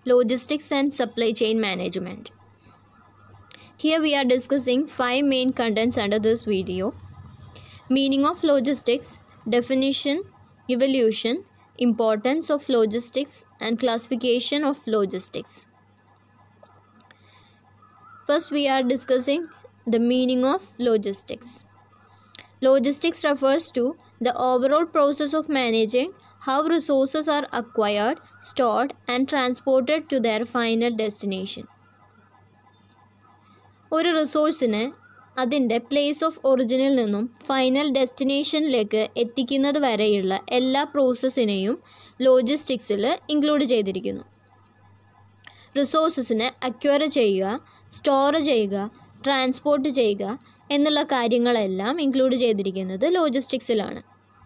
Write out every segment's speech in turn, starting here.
logistics and supply chain management. Here we are discussing five main contents under this video. Meaning of logistics, definition, evolution, importance of logistics and classification of logistics. First we are discussing the meaning of logistics. Logistics refers to the overall process of managing how resources are acquired, stored, and transported to their final destination. ഒരു റിസോഴ്സിനെ അതിൻ്റെ place of ഒറിജിനിൽ നിന്നും final ഡെസ്റ്റിനേഷനിലേക്ക് എത്തിക്കുന്നത് വരെയുള്ള എല്ലാ പ്രോസസ്സിനെയും ലോജിസ്റ്റിക്സിൽ include ചെയ്തിരിക്കുന്നു റിസോഴ്സസിനെ അക്വയർ ചെയ്യുക സ്റ്റോർ ചെയ്യുക ട്രാൻസ്പോർട്ട് ചെയ്യുക എന്നുള്ള കാര്യങ്ങളെല്ലാം ഇൻക്ലൂഡ് ചെയ്തിരിക്കുന്നത് ലോജിസ്റ്റിക്സിലാണ്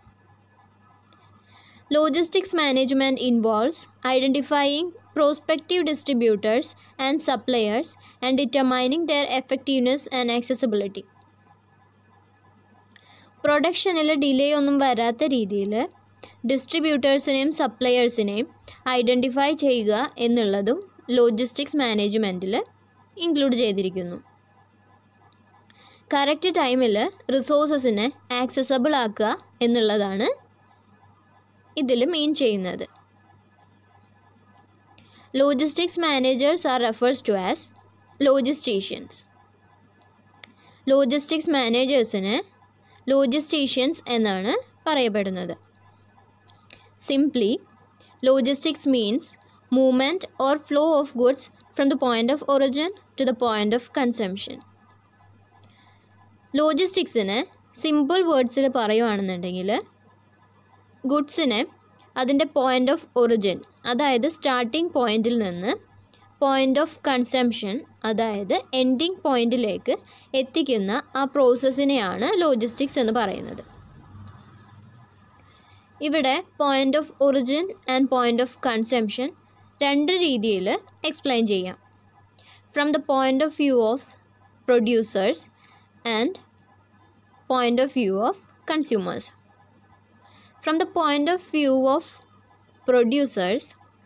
logistics management involves identifying prospective distributors and suppliers and determining their effectiveness and accessibility. പ്രൊഡക്ഷനിൽ ഡിലേ ഒന്നും വരാത്ത രീതിയിൽ ഡിസ്ട്രിബ്യൂട്ടേഴ്സിനെയും സപ്ലയേഴ്സിനെയും ഐഡൻറ്റിഫൈ ചെയ്യുക എന്നുള്ളതും ലോജിസ്റ്റിക്സ് മാനേജ്മെൻറ്റിൽ ഇൻക്ലൂഡ് ചെയ്തിരിക്കുന്നു കറക്റ്റ് ടൈമിൽ റിസോഴ്സസിനെ ആക്സസബിൾ ആക്കുക എന്നുള്ളതാണ് ഇതിൽ മെയിൻ ചെയ്യുന്നത് Logistics managers are refers to as logisticians. Logistics മാനേജേഴ്സിന് ലോജിസ്റ്റീഷ്യൻസ് എന്നാണ് പറയപ്പെടുന്നത് simply logistics means movement or flow of goods from the point of origin to the point of consumption ലോജിസ്റ്റിക്സിന് സിമ്പിൾ വേർഡ്സിൽ പറയുകയാണെന്നുണ്ടെങ്കിൽ ഗുഡ്സിനെ അതിൻ്റെ പോയിൻ്റ് ഓഫ് ഒറിജിൻ അതായത് starting പോയിന്റിൽ നിന്ന് പോയിൻ്റ് ഓഫ് കൺസംഷൻ അതായത് എൻഡിങ് പോയിന്റിലേക്ക് എത്തിക്കുന്ന ആ പ്രോസസ്സിനെയാണ് ലോജിസ്റ്റിക്സ് എന്ന് പറയുന്നത് ഇവിടെ point of origin and point of consumption രണ്ട് രീതിയിൽ എക്സ്പ്ലെയിൻ ചെയ്യാം from the point of view of producers and point of view of consumers from the point of view of producers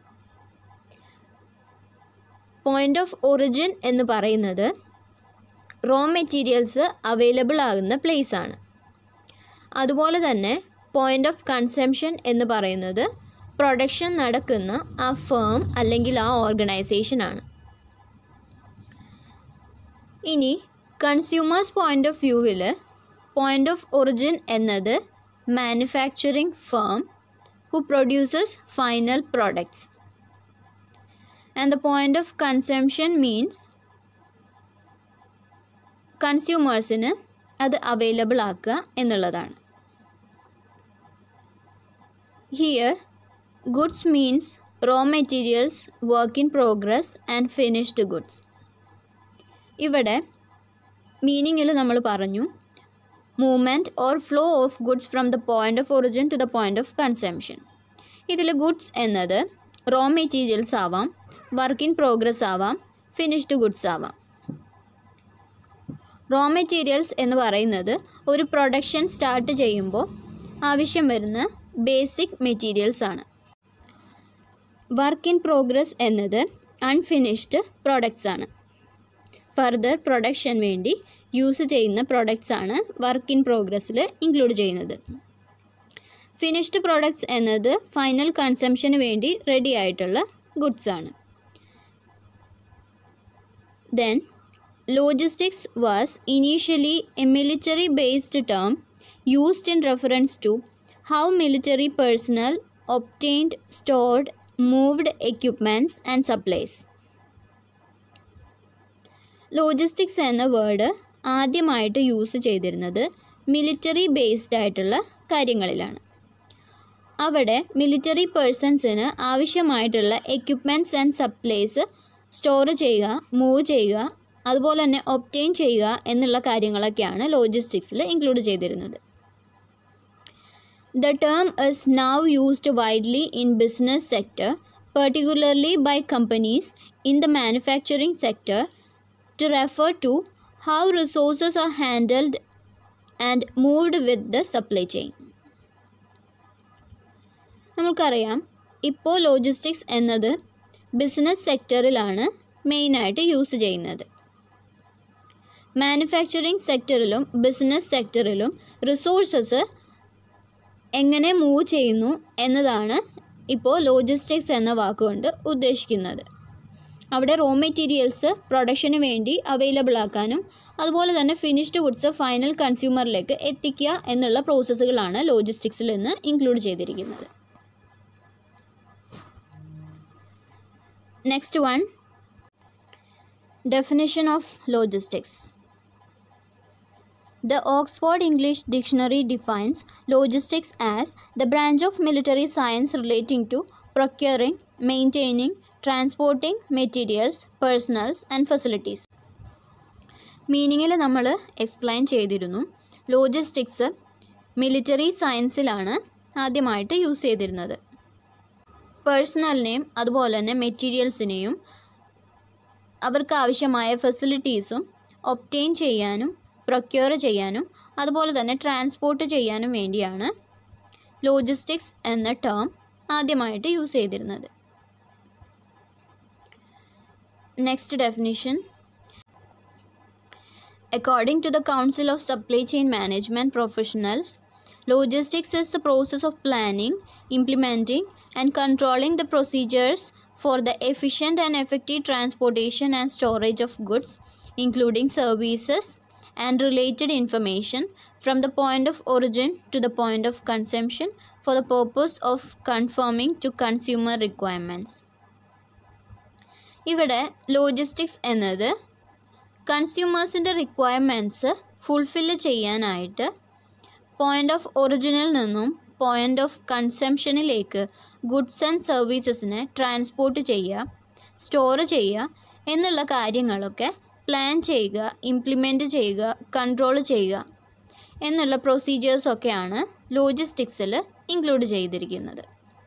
point of origin എന്ന് പറയുന്നത് raw materials available ആകുന്ന place ആണ് അതുപോലെ തന്നെ point of consumption എന്ന് പറയുന്നത് production നടക്കുന്ന ആ ഫേം അല്ലെങ്കിൽ ആ ഓർഗനൈസേഷൻ ആണ് ഇനി കൺസ്യൂമേഴ്സ് പോയിൻ്റ് ഓഫ് വ്യൂവിൽ പോയിൻ്റ് ഓഫ് ഒറിജിൻ എന്നത് manufacturing firm who produces final products. And the point of consumption means കൺസ്യൂമേഴ്സിന് അത് അവൈലബിൾ ആക്കുക എന്നുള്ളതാണ് here goods means raw materials work in progress and finished goods ഇവിടെ മീനിങ്ങിൽ നമ്മൾ പറഞ്ഞു movement or flow of goods from the point of origin to the point of consumption ഇതിൽ goods എന്നത് റോ മെറ്റീരിയൽസ് ആവാം വർക്ക് ഇൻ പ്രോഗ്രസ് ആവാം finished goods ആവാം raw materials എന്ന് പറയുന്നത് ഒരു പ്രൊഡക്ഷൻ സ്റ്റാർട്ട് ചെയ്യുമ്പോൾ ആവശ്യം വരുന്ന ബേസിക് മെറ്റീരിയൽസ് ആണ് വർക്ക് ഇൻ പ്രോഗ്രസ് എന്നത് അൺഫിനിഷ്ഡ് പ്രോഡക്റ്റ്സ് ആണ് ഫർദർ പ്രൊഡക്ഷൻ വേണ്ടി യൂസ് ചെയ്യുന്ന പ്രോഡക്റ്റ്സ് ആണ് വർക്ക് ഇൻ പ്രോഗ്രസ്സിൽ ഇൻക്ലൂഡ് ചെയ്യുന്നത് ഫിനിഷ്ഡ് പ്രോഡക്റ്റ്സ് എന്നത് ഫൈനൽ കൺസംഷന് വേണ്ടി റെഡി ആയിട്ടുള്ള ഗുഡ്സ് ആണ് then logistics was initially a military based term used in reference to how military personnel obtained stored moved equipments and supplies logistics എന്ന word ആദ്യമായിട്ട് use ചെയ്തിരുന്നത് മിലിറ്ററി ബേസ്ഡ് ആയിട്ടുള്ള കാര്യങ്ങളിലാണ് അവിടെ മിലിറ്ററി പേഴ്സൺസിന് ആവശ്യമായിട്ടുള്ള എക്യുപ്മെൻറ്റ്സ് ആൻഡ് സപ്ലൈസ് സ്റ്റോർ ചെയ്യുക move ചെയ്യുക അതുപോലെ തന്നെ ഒപ്റ്റെയിൻ ചെയ്യുക എന്നുള്ള കാര്യങ്ങളൊക്കെയാണ് ലോജിസ്റ്റിക്സിൽ ഇൻക്ലൂഡ് ചെയ്തിരുന്നത് the term is now used widely in business sector particularly by companies in the manufacturing sector to refer to how resources are handled and moved with the supply chain. നമുക്കറിയാം ഇപ്പോൾ logistics എന്നത് business സെക്ടറിലാണ് മെയിനായിട്ട് use ചെയ്യുന്നത് manufacturing സെക്ടറിലും business സെക്ടറിലും resources എങ്ങനെ move ചെയ്യുന്നു എന്നതാണ് ഇപ്പോൾ ലോജിസ്റ്റിക്സ് എന്ന വാക്കുകൊണ്ട് ഉദ്ദേശിക്കുന്നത് അവിടെ റോ മെറ്റീരിയൽസ് പ്രൊഡക്ഷന് വേണ്ടി അവൈലബിൾ ആക്കാനും അതുപോലെ തന്നെ ഫിനിഷ്ഡ് ഗുഡ്സ് ഫൈനൽ കൺസ്യൂമറിലേക്ക് എത്തിക്കുക എന്നുള്ള പ്രോസസ്സുകളാണ് ലോജിസ്റ്റിക്സിൽ നിന്ന് ഇൻക്ലൂഡ് ചെയ്തിരിക്കുന്നത് next one definition of logistics The Oxford English Dictionary defines logistics as the branch of military science relating to procuring, maintaining, transporting materials, personals and facilities. മീനിങ്ങിൽ നമ്മൾ explain ചെയ്തിരുന്നു logistics military സയൻസിലാണ് ആദ്യമായിട്ട് use ചെയ്തിരുന്നത് പേഴ്സണലിനെയും അതുപോലെ തന്നെ മെറ്റീരിയൽസിനെയും അവർക്ക് ആവശ്യമായ ഫെസിലിറ്റീസും ഒപ്റ്റെയിൻ ചെയ്യാനും പ്രൊക്യൂർ ചെയ്യാനും അതുപോലെ തന്നെ ട്രാൻസ്പോർട്ട് ചെയ്യാനും വേണ്ടിയാണ് ലോജിസ്റ്റിക്സ് എന്ന ടേം ആദ്യമായിട്ട് യൂസ് ചെയ്തിരുന്നത് next definition According to the Council of Supply Chain Management Professionals, logistics is the process of planning, implementing, and controlling the procedures for the efficient and effective transportation and storage of goods, including services and related information, from the point of origin to the point of consumption for the purpose of conforming to consumer requirements. ഇവിടെ logistics എന്നത് കൺസ്യൂമേഴ്സിൻ്റെ requirements fulfil ചെയ്യാനായിട്ട് point of ഒറിജിനിൽ നിന്നും point of കൺസംഷനിലേക്ക് goods and സർവീസസിനെ transport ചെയ്യുക store ചെയ്യുക എന്നുള്ള കാര്യങ്ങളൊക്കെ പ്ലാൻ ചെയ്യുക ഇംപ്ലിമെൻറ്റ് ചെയ്യുക കൺട്രോൾ ചെയ്യുക എന്നുള്ള പ്രൊസീജിയേഴ്സൊക്കെയാണ് ലോജിസ്റ്റിക്സിൽ ഇൻക്ലൂഡ് ചെയ്തിരിക്കുന്നത്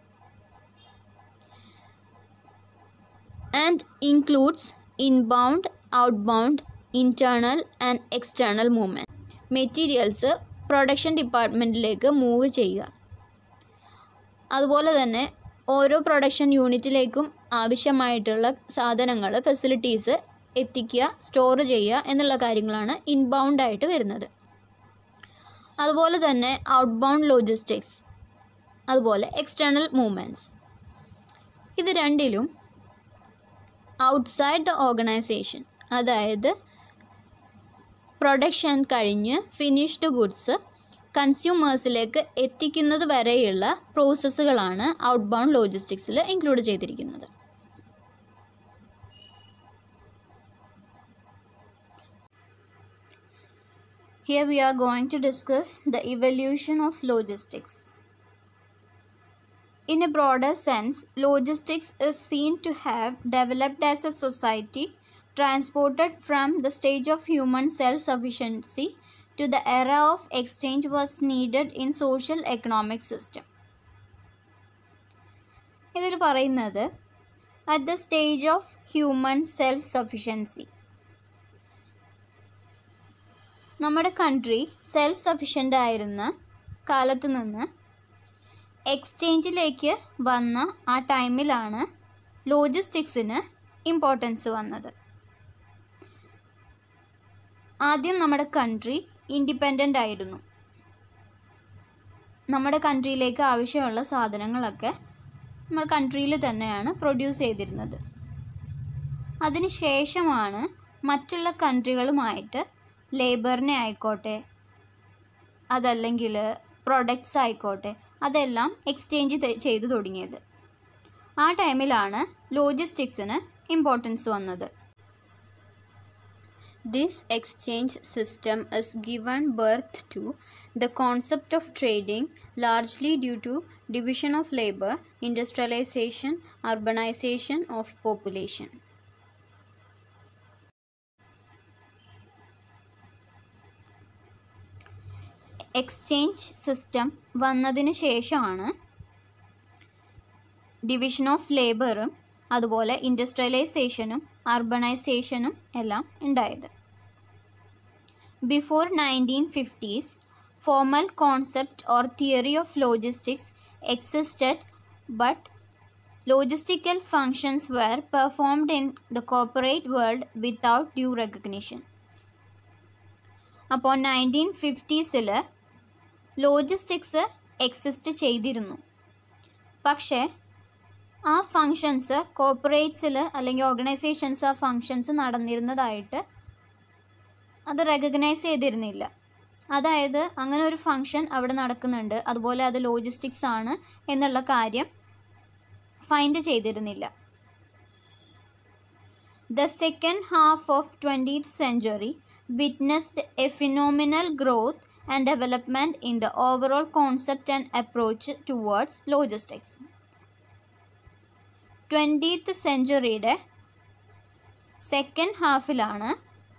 and includes inbound outbound internal and external movement materials production ഡിപ്പാർട്ട്മെൻറ്റിലേക്ക് മൂവ് ചെയ്യുക അതുപോലെ തന്നെ ഓരോ പ്രൊഡക്ഷൻ യൂണിറ്റിലേക്കും ആവശ്യമായിട്ടുള്ള സാധനങ്ങൾ ഫെസിലിറ്റീസ് എത്തിക്കുക സ്റ്റോർ ചെയ്യുക എന്നുള്ള കാര്യങ്ങളാണ് ഇൻബൗണ്ട് ആയിട്ട് വരുന്നത് അതുപോലെ തന്നെ ഔട്ട്ബൗണ്ട് ലോജിസ്റ്റിക്സ് അതുപോലെ എക്സ്റ്റേണൽ മൂവ്മെൻറ്റ്സ് ഇത് രണ്ടിലും ഔട്ട്സൈഡ് ദ ഓർഗനൈസേഷൻ അതായത് പ്രൊഡക്ഷൻ കഴിഞ്ഞ് ഫിനിഷ്ഡ് ഗുഡ്സ് കൺസ്യൂമേഴ്സിലേക്ക് എത്തിക്കുന്നത് വരെയുള്ള പ്രോസസ്സുകളാണ് ഔട്ട്ബൗണ്ട് ലോജിസ്റ്റിക്സിൽ ഇൻക്ലൂഡ് ചെയ്തിരിക്കുന്നത് Here we are going to discuss the evolution of logistics. In a broader sense, logistics is seen to have developed as a society transported from the stage of human self sufficiency to the era of exchange was needed in social economic system. ഇതിൽ പറയുന്നത് at the stage of human self sufficiency നമ്മുടെ country self sufficient ആയിരുന്ന കാലത്ത് നിന്ന് എക്സ്ചേഞ്ചിലേക്ക് വന്ന ആ ടൈമിലാണ് ലോജിസ്റ്റിക്സിന് ഇമ്പോർട്ടൻസ് വന്നത് ആദ്യം നമ്മുടെ കൺട്രി ഇൻഡിപെൻഡൻ്റ് ആയിരുന്നു നമ്മുടെ കൺട്രിയിലേക്ക് ആവശ്യമുള്ള സാധനങ്ങളൊക്കെ നമ്മുടെ കൺട്രിയിൽ തന്നെയാണ് പ്രൊഡ്യൂസ് ചെയ്തിരുന്നത് അതിനുശേഷമാണ് മറ്റുള്ള കൺട്രികളുമായിട്ട് ലേബറിനെ ആയിക്കോട്ടെ അതല്ലെങ്കിൽ പ്രൊഡക്ട്സ് ആയിക്കോട്ടെ അതെല്ലാം എക്സ്ചേഞ്ച് ചെയ്തു തുടങ്ങിയത് ആ ടൈമിലാണ് ലോജിസ്റ്റിക്സിന് ഇമ്പോർട്ടൻസ് വന്നത് this exchange system is given birth to the concept of trading largely due to division of labour industrialisation urbanisation of population exchange system വന്നതിന് ശേഷമാണ് ഡിവിഷൻ ഓഫ് ലേബറും അതുപോലെ ഇൻഡസ്ട്രിയലൈസേഷനും അർബണൈസേഷനും എല്ലാം ഉണ്ടായത് before nineteen fifties formal concept or theory of logistics existed but logistical functions were performed in the corporate world without due recognition അപ്പോൾ nineteen ഫിഫ്റ്റീസിൽ logistics exist ചെയ്തിരുന്നു പക്ഷേ ആ ഫങ്ഷൻസ് കോർപ്പറേറ്റ്സിൽ അല്ലെങ്കിൽ ഓർഗനൈസേഷൻസ് ആ ഫങ്ഷൻസ് നടന്നിരുന്നതായിട്ട് അത് റെക്കഗ്നൈസ് ചെയ്തിരുന്നില്ല അതായത് അങ്ങനെ ഒരു ഫങ്ഷൻ അവിടെ നടക്കുന്നുണ്ട് അതുപോലെ അത് ലോജിസ്റ്റിക്സ് ആണ് എന്നുള്ള കാര്യം ഫൈൻഡ് ചെയ്തിരുന്നില്ല the second half of twentieth century witnessed a phenomenal growth and development in the overall concept and approach towards logistics twentieth സെഞ്ചുറിയുടെ സെക്കൻഡ് ഹാഫിലാണ്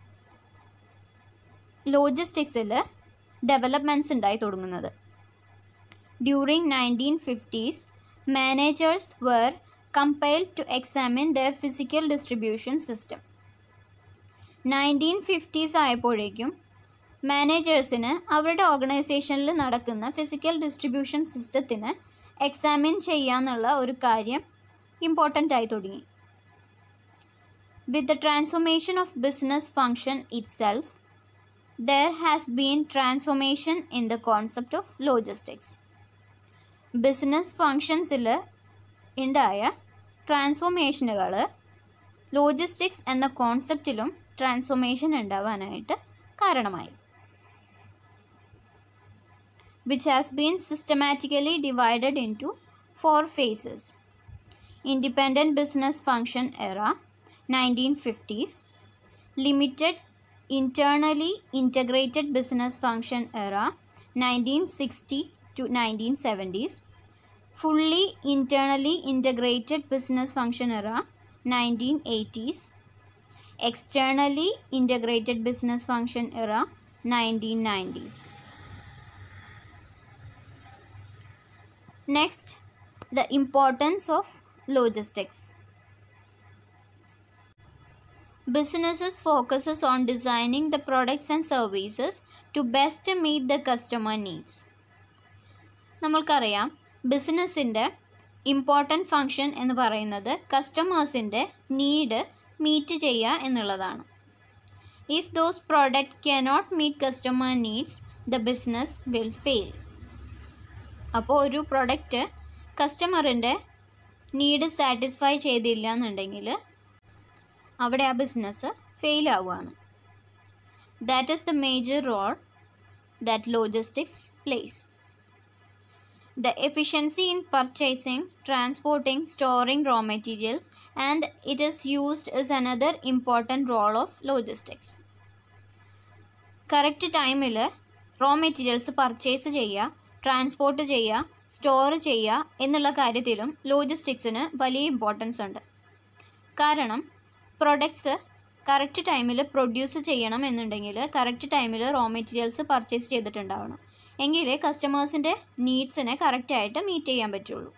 ലോജിസ്റ്റിക്സിൽ ഡെവലപ്മെൻറ്റ്സ് ഉണ്ടായി തുടങ്ങുന്നത് during nineteen fifties managers were compiled to examine the physical distribution system nineteen fifties ആയപ്പോഴേക്കും മാനേജേഴ്സിന് അവരുടെ ഓർഗനൈസേഷനിൽ നടക്കുന്ന ഫിസിക്കൽ ഡിസ്ട്രിബ്യൂഷൻ സിസ്റ്റത്തിന് എക്സാമിൻ ചെയ്യാന്നുള്ള ഒരു കാര്യം ഇമ്പോർട്ടൻ്റ് ആയി തുടങ്ങി with the transformation of business function itself there has been transformation in the concept of logistics. Business ഫങ്ഷൻസിൽ ഉണ്ടായ ട്രാൻസ്ഫോർമേഷനുകൾ ലോജിസ്റ്റിക്സ് എന്ന കോൺസെപ്റ്റിലും ട്രാൻസ്ഫോർമേഷൻ ഉണ്ടാവാനായിട്ട് കാരണമായി which has been systematically divided into four phases. Independent business function era 1950s, limited internally integrated business function era 1960 to 1970s, fully internally integrated business function era 1980s, externally integrated business function era 1990s. Next, the importance of logistics. Businesses focuses on designing the products and services to best meet the customer needs. നമ്മൾക്കറിയാം ബിസിനസ്സിൻ്റെ important function എന്ന് പറയുന്നത് കസ്റ്റമേഴ്സിൻ്റെ need meet ചെയ്യുക എന്നുള്ളതാണ് if those product cannot meet customer needs the business will fail അപ്പോൾ ഒരു product കസ്റ്റമറിൻ്റെ need satisfy ചെയ്തില്ല എന്നുണ്ടെങ്കിൽ അവിടെ ആ ബിസിനസ് ഫെയിൽ ആവുകയാണ് that is the major role that logistics plays the efficiency in purchasing, transporting, storing raw materials, and it is used is another important role of logistics. Correct ടൈമിൽ raw materials purchase ചെയ്യുക transport ചെയ്യുക store ചെയ്യുക എന്നുള്ള കാര്യത്തിലും ലോജിസ്റ്റിക്സിന് വലിയ importance ഉണ്ട് കാരണം products correct ടൈമിൽ പ്രൊഡ്യൂസ് ചെയ്യണം എന്നുണ്ടെങ്കിൽ കറക്റ്റ് ടൈമിൽ റോ മെറ്റീരിയൽസ് പർച്ചേസ് ചെയ്തിട്ടുണ്ടാവണം എങ്കിലേ കസ്റ്റമേഴ്സിൻ്റെ നീഡ്സിനെ കറക്റ്റായിട്ട് മീറ്റ് ചെയ്യാൻ പറ്റുള്ളൂ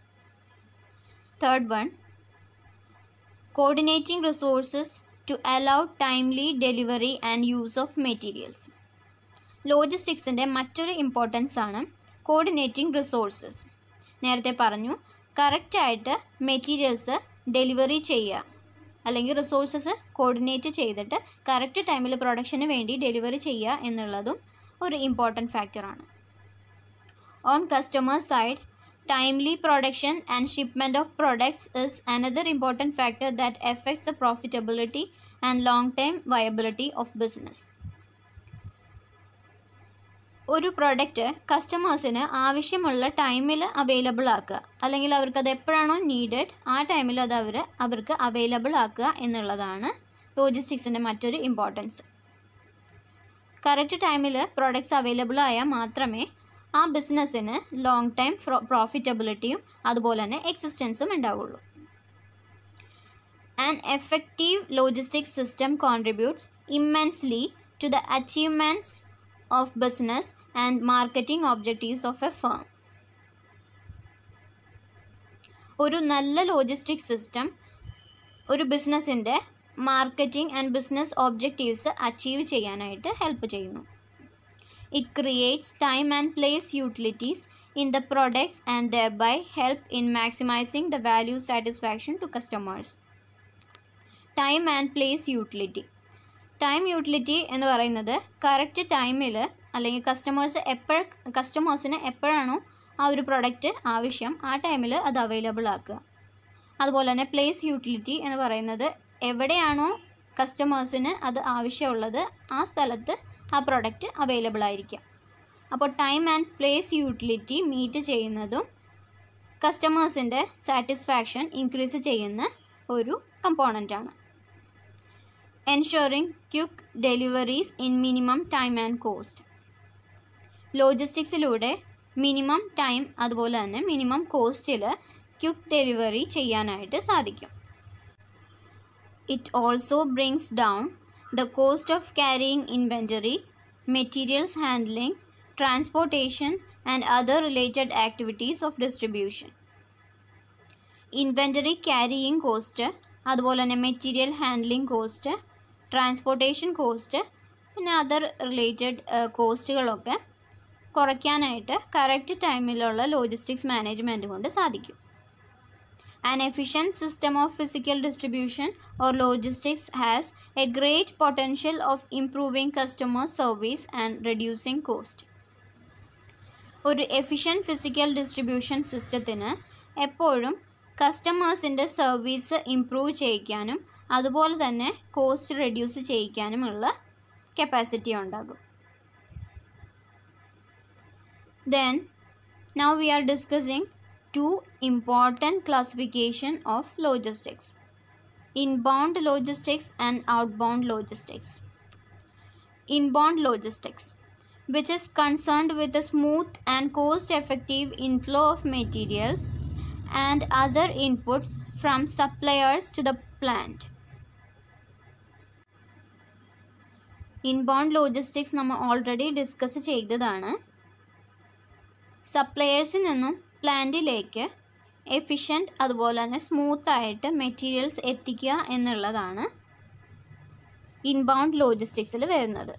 third one coordinating resources to allow timely delivery and use of materials ലോജിസ്റ്റിക്സിൻ്റെ മറ്റൊരു ഇമ്പോർട്ടൻസ് ആണ് കോർഡിനേറ്റിംഗ് റിസോഴ്സസ് നേരത്തെ പറഞ്ഞു കറക്റ്റായിട്ട് മെറ്റീരിയൽസ് ഡെലിവറി ചെയ്യുക അല്ലെങ്കിൽ റിസോഴ്സസ് കോർഡിനേറ്റ് ചെയ്തിട്ട് കറക്റ്റ് ടൈമിൽ പ്രൊഡക്ഷന് വേണ്ടി ഡെലിവറി ചെയ്യുക എന്നുള്ളതും ഒരു ഇമ്പോർട്ടൻറ്റ് ഫാക്ടറാണ് on customer side timely production and shipment of products is another important factor that affects the profitability and long time viability of business ഒരു പ്രൊഡക്റ്റ് കസ്റ്റമേഴ്സിന് ആവശ്യമുള്ള ടൈമിൽ അവൈലബിൾ ആക്കുക അല്ലെങ്കിൽ അവർക്ക് അത് എപ്പോഴാണോ നീഡഡ് ആ ടൈമിൽ അത് അവർ അവർക്ക് അവൈലബിൾ ആക്കുക എന്നുള്ളതാണ് ലോജിസ്റ്റിക്സിൻ്റെ മറ്റൊരു ഇമ്പോർട്ടൻസ് കറക്റ്റ് ടൈമിൽ പ്രോഡക്റ്റ്സ് അവൈലബിൾ ആയാൽ മാത്രമേ ആ ബിസിനസ്സിന് ലോങ് ടൈം പ്രോഫിറ്റബിലിറ്റിയും അതുപോലെ തന്നെ എക്സിസ്റ്റൻസും ഉണ്ടാവുള്ളൂ an effective logistics system contributes immensely to the achievements of business and marketing objectives of a firm ഒരു നല്ല ലോജിസ്റ്റിക് സിസ്റ്റം ഒരു ബിസിനസ്സിൻ്റെ marketing and business objectives achieve ചെയ്യാനായിട്ട് ഹെൽപ്പ് ചെയ്യുന്നു It creates time and place utilities in the products and thereby help in maximizing the value satisfaction to customers. Time and place utility time utility എന്ന് പറയുന്നത് correct ടൈമിൽ അല്ലെങ്കിൽ customers എപ്പോഴ കസ്റ്റമേഴ്സിന് എപ്പോഴാണോ ആ ഒരു പ്രൊഡക്റ്റ് ആവശ്യം ആ ടൈമിൽ അത് അവൈലബിൾ ആക്കുക അതുപോലെ തന്നെ പ്ലേസ് യൂട്ടിലിറ്റി എന്ന് പറയുന്നത് എവിടെയാണോ കസ്റ്റമേഴ്സിന് അത് ആവശ്യമുള്ളത് ആ സ്ഥലത്ത് ആ പ്രൊഡക്റ്റ് അവൈലബിൾ ആയിരിക്കാം അപ്പോൾ time and place utility meet ചെയ്യുന്നതും കസ്റ്റമേഴ്സിൻ്റെ സാറ്റിസ്ഫാക്ഷൻ ഇൻക്രീസ് ചെയ്യുന്ന ഒരു കമ്പോണൻ്റ് ആണ് ensuring quick deliveries in minimum time and cost ലോജിസ്റ്റിക്സിലൂടെ മിനിമം ടൈം അതുപോലെ തന്നെ മിനിമം കോസ്റ്റിൽ ക്യുക്ക് ഡെലിവറി ചെയ്യാനായിട്ട് സാധിക്കും it also brings down the cost of carrying inventory materials handling transportation and other related activities of distribution inventory carrying cost അതുപോലെ തന്നെ material handling cost transportation cost പിന്നെ other related കോസ്റ്റുകളൊക്കെ കുറയ്ക്കാനായിട്ട് correct ടൈമിലുള്ള logistics management കൊണ്ട് സാധിക്കും An efficient system of physical distribution or logistics has a great potential of improving customer service and reducing cost. ഒരു efficient physical distribution സിസ്റ്റത്തിന് എപ്പോഴും കസ്റ്റമേഴ്സിൻ്റെ service improve ചെയ്യിക്കാനും അതുപോലെ തന്നെ കോസ്റ്റ് റെഡ്യൂസ് ചെയ്യിക്കാനുമുള്ള കപ്പാസിറ്റി ഉണ്ടാകും then now we are discussing two important classification of logistics inbound logistics and outbound logistics inbound logistics which is concerned with the smooth and cost effective inflow of materials and other input from suppliers to the plant inbound logistics നമ്മൾ already discuss ചെയ്തതാണ് സപ്ലയേഴ്സിൽ നിന്നും പ്ലാന്റിലേക്ക് efficient അതുപോലെ തന്നെ സ്മൂത്തായിട്ട് materials എത്തിക്കുക എന്നുള്ളതാണ് inbound ലോജിസ്റ്റിക്സിൽ വരുന്നത്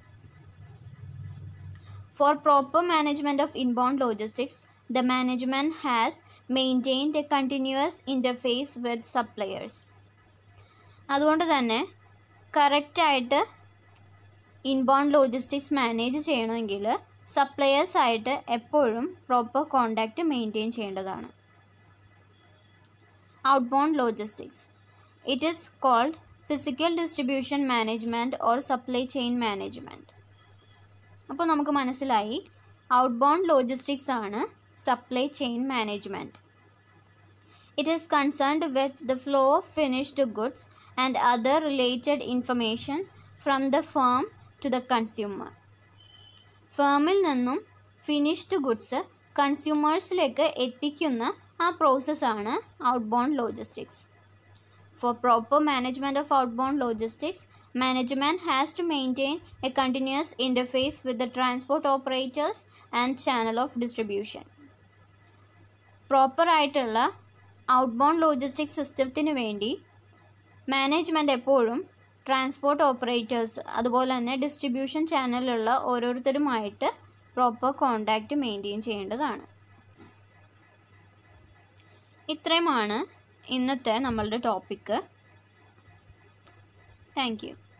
for proper management of inbound logistics the management has maintained a continuous interface with suppliers അതുകൊണ്ട് തന്നെ കറക്റ്റായിട്ട് ഇൻബൗണ്ട് ലോജിസ്റ്റിക്സ് മാനേജ് ചെയ്യണമെങ്കിൽ സപ്ലയേഴ്സ് ആയിട്ട് എപ്പോഴും പ്രോപ്പർ കോണ്ടാക്റ്റ് മെയിൻറ്റെയിൻ ചെയ്യേണ്ടതാണ് outbound logistics it is called physical distribution management or supply chain management അപ്പോൾ നമുക്ക് മനസ്സിലായി ഔട്ട്ബൗണ്ട് ലോജിസ്റ്റിക്സ് ആണ് supply chain management it is concerned with the flow of finished goods and other related information from the firm to the consumer ഫേമിൽ നിന്നും finished goods കൺസ്യൂമേഴ്സിലേക്ക് എത്തിക്കുന്ന ആ പ്രോസസ്സാണ് outbound logistics for proper management of outbound logistics management has to maintain a continuous interface with the transport operators and channel of distribution പ്രോപ്പറായിട്ടുള്ള outbound logistics സിസ്റ്റത്തിന് വേണ്ടി management എപ്പോഴും ട്രാൻസ്പോർട്ട് ഓപ്പറേറ്റേഴ്സ് അതുപോലെ തന്നെ ഡിസ്ട്രിബ്യൂഷൻ ചാനലിലുള്ള ഓരോരുത്തരുമായിട്ട് പ്രോപ്പർ കോണ്ടാക്റ്റ് മെയിൻറ്റെയിൻ ചെയ്യേണ്ടതാണ് ഇത്രയുമാണ് ഇന്നത്തെ നമ്മളുടെ ടോപ്പിക്ക് താങ്ക് യു